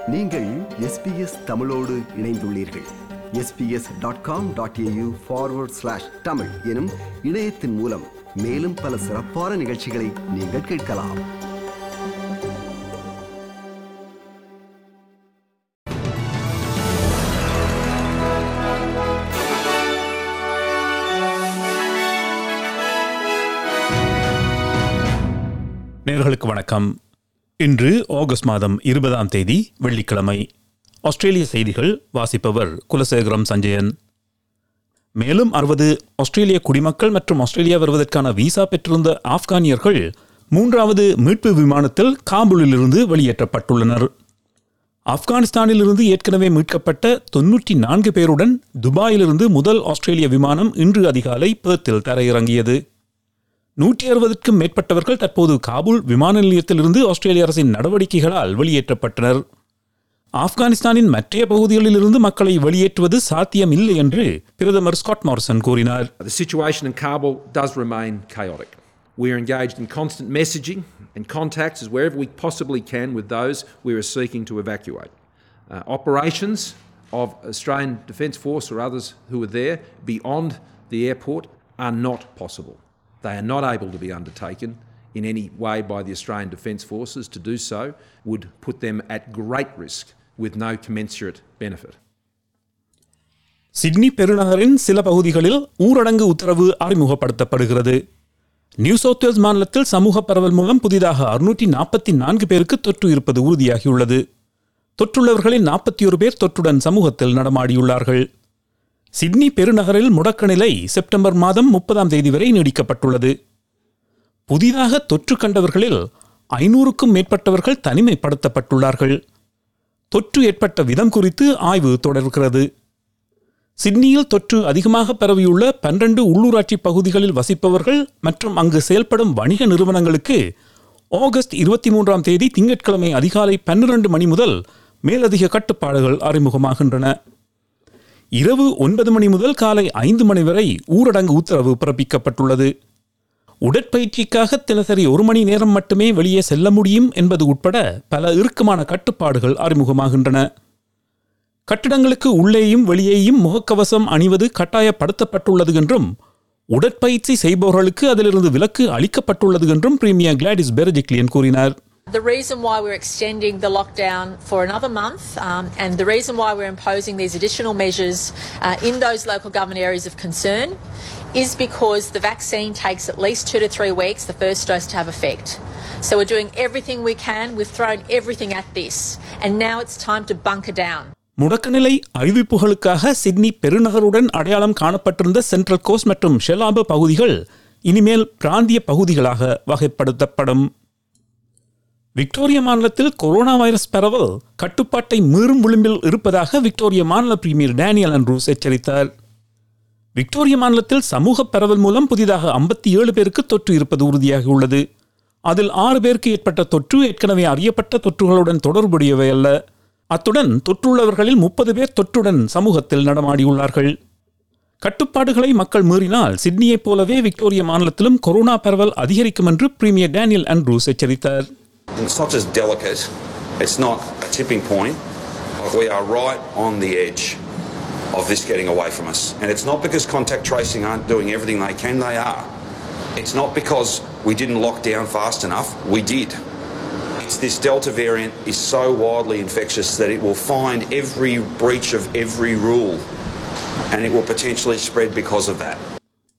நீங்கள் எஸ்பிஎஸ் தமிழோடு இணைந்துள்ளீர்கள் SBS dot com dot AU forward slash Tamil எனும் இணையத்தின் மூலம் மேலும் பல சிறப்பான நிகழ்ச்சிகளை நீங்கள் கேட்கலாம் நேர்களுக்கு வணக்கம் இன்று ஆகஸ்ட் மாதம் இருபதாம் தேதி வெள்ளிக்கிழமை ஆஸ்திரேலிய செய்திகள் வாசிப்பவர் குலசேகரம் சஞ்சயன் மேலும் அறுபது ஆஸ்திரேலிய குடிமக்கள் மற்றும் ஆஸ்திரேலியா வருவதற்கான விசா பெற்றிருந்த ஆப்கானியர்கள் மூன்றாவது மீட்பு விமானத்தில் காபூலிலிருந்து வெளியேற்றப்பட்டுள்ளனர் ஆப்கானிஸ்தானிலிருந்து ஏற்கனவே மீட்கப்பட்ட தொன்னூற்றி நான்கு பேருடன் துபாயிலிருந்து முதல் ஆஸ்திரேலிய விமானம் இன்று அதிகாலை பேர்த்தில் தரையிறங்கியது நூற்றி அறுபதுக்கும் மேற்பட்டவர்கள் தற்போது காபூல் விமான நிலையத்திலிருந்து ஆஸ்திரேலிய அரசின் நடவடிக்கைகளால் வெளியேற்றப்பட்டனர் ஆப்கானிஸ்தானின் மற்றைய பகுதிகளிலிருந்து மக்களை வெளியேற்றுவது சாத்தியமில்லை என்று பிரதமர் ஸ்காட் மாரிசன் கூறினார் The situation in Kabul does remain chaotic. We are engaged in constant messaging and contacts as wherever we possibly can with those we are seeking to evacuate. Uh, operations of Australian Defence Force or others who are there beyond the airport are not possible. They are not able to be undertaken in any way by the Australian Defence Forces. To do so would put them at great risk with no commensurate benefit. Sydney பெருநகரின் சில பகுதிகளில் ஊரடங்கு உத்தரவு அறிமுகப்படுத்தப்படுகிறது new south Wales மாநிலத்தில் சமூக பரவல் மூலம் புதிதாக அறுநூற்றி நாற்பத்தி நான்கு பேருக்கு தொற்று இருப்பது உறுதியாகியுள்ளது தொற்றுள்ளவர்களில் நாற்பத்தி ஒரு பேர் தொற்றுடன் சமூகத்தில் நடமாடியுள்ளார்கள் சிட்னி பெருநகரில் முடக்க நிலை செப்டம்பர் மாதம் முப்பதாம் தேதி வரை நீடிக்கப்பட்டுள்ளது புதிதாக தொற்று கண்டவர்களில் ஐநூறுக்கும் மேற்பட்டவர்கள் தனிமைப்படுத்தப்பட்டுள்ளார்கள் தொற்று ஏற்பட்ட விதம் குறித்து ஆய்வு தொடர்கிறது சிட்னியில் தொற்று அதிகமாக பரவியுள்ள பன்னிரண்டு உள்ளூராட்சி பகுதிகளில் வசிப்பவர்கள் மற்றும் அங்கு செயல்படும் வணிக நிறுவனங்களுக்கு ஆகஸ்ட் இருபத்தி மூன்றாம் தேதி திங்கட்கிழமை அதிகாலை பன்னிரண்டு மணி முதல் மேலதிக கட்டுப்பாடுகள் அறிமுகமாகின்றன இரவு ஒன்பது மணி முதல் காலை ஐந்து மணி வரை ஊரடங்கு உத்தரவு பிறப்பிக்கப்பட்டுள்ளது உடற்பயிற்சிக்காக தினசரி ஒரு மணி நேரம் மட்டுமே வெளியே செல்ல முடியும் என்பது உட்பட பல இறுக்கமான கட்டுப்பாடுகள் அறிமுகமாகின்றன கட்டிடங்களுக்கு உள்ளேயும் வெளியேயும் முகக்கவசம் அணிவது கட்டாயப்படுத்தப்பட்டுள்ளது என்றும் உடற்பயிற்சி செய்பவர்களுக்கு அதிலிருந்து விலக்கு அளிக்கப்பட்டுள்ளது என்றும் பிரீமியர் கிளாடிஸ் பெரஜிக்லியன் கூறினார் The reason why we're extending the lockdown for another month um, and the reason why we're imposing these additional measures uh, in those local government areas of concern is because the vaccine takes at least two to three weeks, the first dose, to have effect. So we're doing everything we can. We've thrown everything at this. And now it's time to bunker down. முடக்கநிலை அறிவிப்புகளுக்காக Sydney பெருநகருடன் அடையாளம் காணப்பட்டிருந்த central cost மற்றும் ஷெலாப பகுதிகள் இனிமேல் பிராந்திய பகுதிகளாக வகைப்படுத்தப்படும் விக்டோரியா மாநிலத்தில் கொரோனா வைரஸ் பரவல் கட்டுப்பாட்டை மீறும் விளிம்பில் இருப்பதாக விக்டோரியா மாநில பிரீமியர் டேனியல் அண்ட்ரூஸ் எச்சரித்தார் விக்டோரியா மாநிலத்தில் சமூக பரவல் மூலம் புதிதாக ஐம்பத்தி ஏழு பேருக்கு தொற்று இருப்பது உறுதியாகியுள்ளது அதில் ஆறு பேருக்கு ஏற்பட்ட தொற்று ஏற்கனவே அறியப்பட்ட தொற்றுகளுடன் தொடர்புடையவை அல்ல அத்துடன் தொற்றுள்ளவர்களில் முப்பது பேர் தொற்றுடன் சமூகத்தில் நடமாடியுள்ளார்கள் கட்டுப்பாடுகளை மக்கள் மீறினால் சிட்னியைப் போலவே விக்டோரியா மாநிலத்திலும் கொரோனா பரவல் அதிகரிக்கும் என்று பிரீமியர் டேனியல் அண்ட்ரூஸ் எச்சரித்தார் It's not just delicate, it's not a tipping point. Like we are right on the edge of this getting away from us. And it's not because contact tracing aren't doing everything they can, they are. It's not because we didn't lock down fast enough, we did. It's this Delta variant is so wildly infectious that it will find every breach of every rule and it will potentially spread because of that.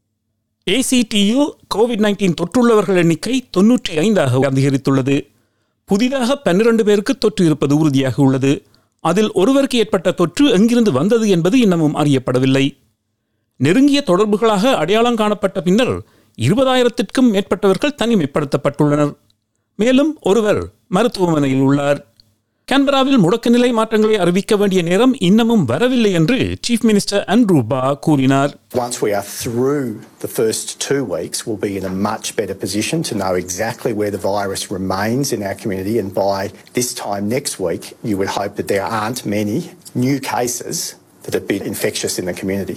ஏசிடியில் covid nineteen தொற்றுள்ளவர்கள் எண்ணிக்கை தொன்னூற்றி ஐந்தாக அதிகரித்துள்ளது புதிதாக பன்னிரண்டு பேருக்கு தொற்று இருப்பது உறுதியாக உள்ளது அதில் ஒருவருக்கு ஏற்பட்ட தொற்று எங்கிருந்து வந்தது என்பது இன்னமும் அறியப்படவில்லை நெருங்கிய தொடர்புகளாக அடையாளம் காணப்பட்ட பின்னர் இருபதாயிரத்திற்கும் மேற்பட்டவர்கள் தனிமைப்படுத்தப்பட்டுள்ளனர் மேலும் ஒருவர் மருத்துவமனையில் உள்ளார் கேன்பராவில் முடக்க நிலை மாற்றங்களை அறிவிக்க வேண்டிய நேரம் இன்னமும் வரவில்லை என்று சீஃப் மினிஸ்டர் அண்ட்ரூ பா கூறினார் Once we are through the first two weeks, we'll be in a much better position to know exactly where the virus remains in our community. And by this time next week, you would hope that there aren't many new cases that have been infectious in the community.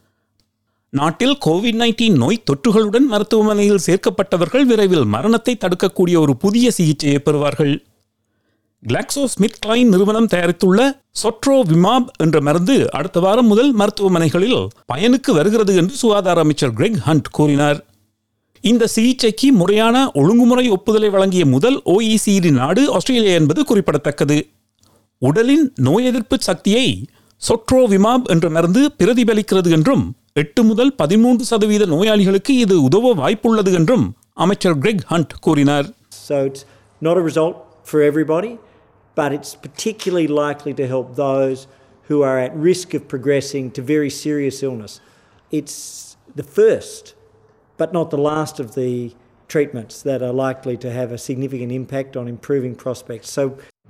நாட்டில் covid nineteen நோய் தொற்றுகளுடன் மருத்துவமனையில் சேர்க்கப்பட்டவர்கள் விரைவில் மரணத்தை தடுக்கக்கூடிய ஒரு புதிய சிகிச்சையை பெறுவார்கள் கிளாக்ஸோ ஸ்மித் கிளைன் நிறுவனம் தயாரித்துள்ள சொட்ரோ விமாப் என்ற மருந்து அடுத்த வாரம் முதல் மருத்துவமனைகளில் பயனுக்கு வருகிறது என்று சுகாதார அமைச்சர் கிரெக் ஹண்ட் கூறினார் இந்த சிகிச்சைக்கு முறையான ஒழுங்குமுறை ஒப்புதலை வழங்கிய முதல் OECD நாடு ஆஸ்திரேலியா என்பது குறிப்பிடத்தக்கது உடலின் நோய் எதிர்ப்பு சக்தியை சொட்ரோவிமாப் என்ற மருந்து பிரதிபலிக்கிறது என்றும் எட்டு முதல் பதிமூன்று சதவீத நோயாளிகளுக்கு இது உதவ வாய்ப்புள்ளது என்றும் அமைச்சர் கிரெக் ஹண்ட் கூறினார் So it's not a result for everybody, but it's particularly likely to help those who are at risk of progressing to very serious illness. It's the first, but not the last of the treatments that are likely to have a significant impact on improving prospects. So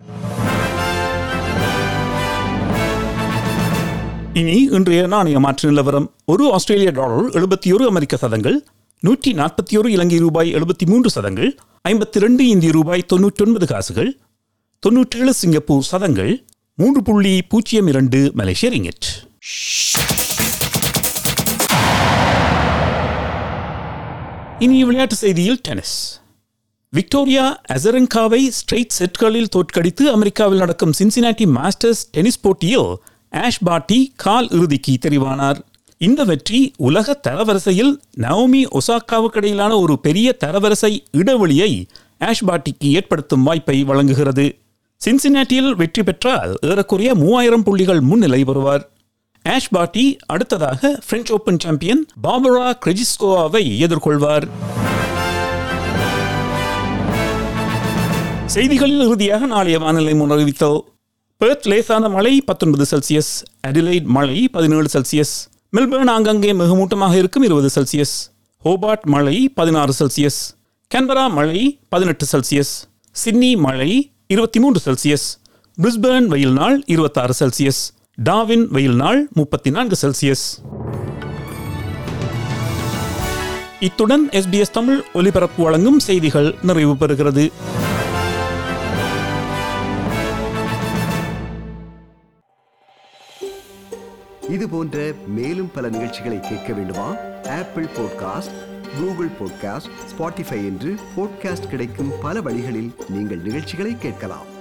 இனி இன்றைய நாணய மாற்று நிலவரம் ஒரு ஆஸ்திரேலிய dollar எழுபத்தி ஒரு அமெரிக்க சதங்கள் நூற்றி நாற்பத்தி ஒரு இலங்கை ரூபாய் எழுபத்தி மூன்று சதங்கள் ஐம்பத்தி ரெண்டு இந்திய ரூபாய் தொன்னூற்றி ஒன்பது காசுகள் தொன்னூற்றேழு சிங்கப்பூர் சதங்கள் மூன்று புள்ளி பூஜ்ஜியம் இரண்டு மலேசிய ரிங்கெட் இனி விளையாட்டு செய்தியில் டென்னிஸ் விக்டோரியா அசரங்காவை ஸ்ட்ரெயிட் செட்களில் தோற்கடித்து அமெரிக்காவில் நடக்கும் சின்சினாட்டி மாஸ்டர்ஸ் டென்னிஸ் போட்டியில் ஆஷ் பாட்டி கால் இறுதிக்கு தெரிவானார் இந்த வெற்றி உலக தரவரிசையில் நவோமி ஒசாக்காவுக்கு இடையிலான ஒரு பெரிய தரவரிசை இடைவெளியை ஆஷ் பாட்டிக்கு ஏற்படுத்தும் வாய்ப்பை வழங்குகிறது சின்சினாட்டியில் வெற்றி பெற்றால் ஏறக்குறைய மூவாயிரம் புள்ளிகள் முன்னிலை வருவார் ஆஷ் பாட்டி அடுத்ததாக பிரெஞ்சு ஓபன் சாம்பியன் பாபரா கிரெஜிஸ்கோவாவை எதிர்கொள்வார் செய்திகளில் இறுதியாக நாளைய வானிலை முன்னறிவித்தல் பெர்த் லேசான மழை பத்தொன்பது செல்சியஸ் அடிலைட் மழை பதினேழு செல்சியஸ் மெல்பர்ன் ஆங்காங்கே மிகமூட்டமாக இருக்கும் இருபது செல்சியஸ் ஹோபார்ட் மழை பதினாறு செல்சியஸ் கேன்பரா மழை பதினெட்டு செல்சியஸ் சிட்னி மழை இருபத்தி மூன்று செல்சியஸ் பிரிஸ்பேர்ன் வெயில் நாள் இருபத்தாறு செல்சியஸ் டாவின் வெயில் நாள் முப்பத்தி நான்கு செல்சியஸ் இத்துடன் எஸ்பிஎஸ் தமிழ் ஒலிபரப்பு வழங்கும் செய்திகள் நிறைவு பெறுகிறது இது போன்ற மேலும் பல நிகழ்ச்சிகளை கேட்க வேண்டுமா Apple podcast Google podcast Spotify என்று பாட்காஸ்ட் கிடைக்கும் பல வழிகளில் நீங்கள் நிகழ்ச்சிகளை கேட்கலாம்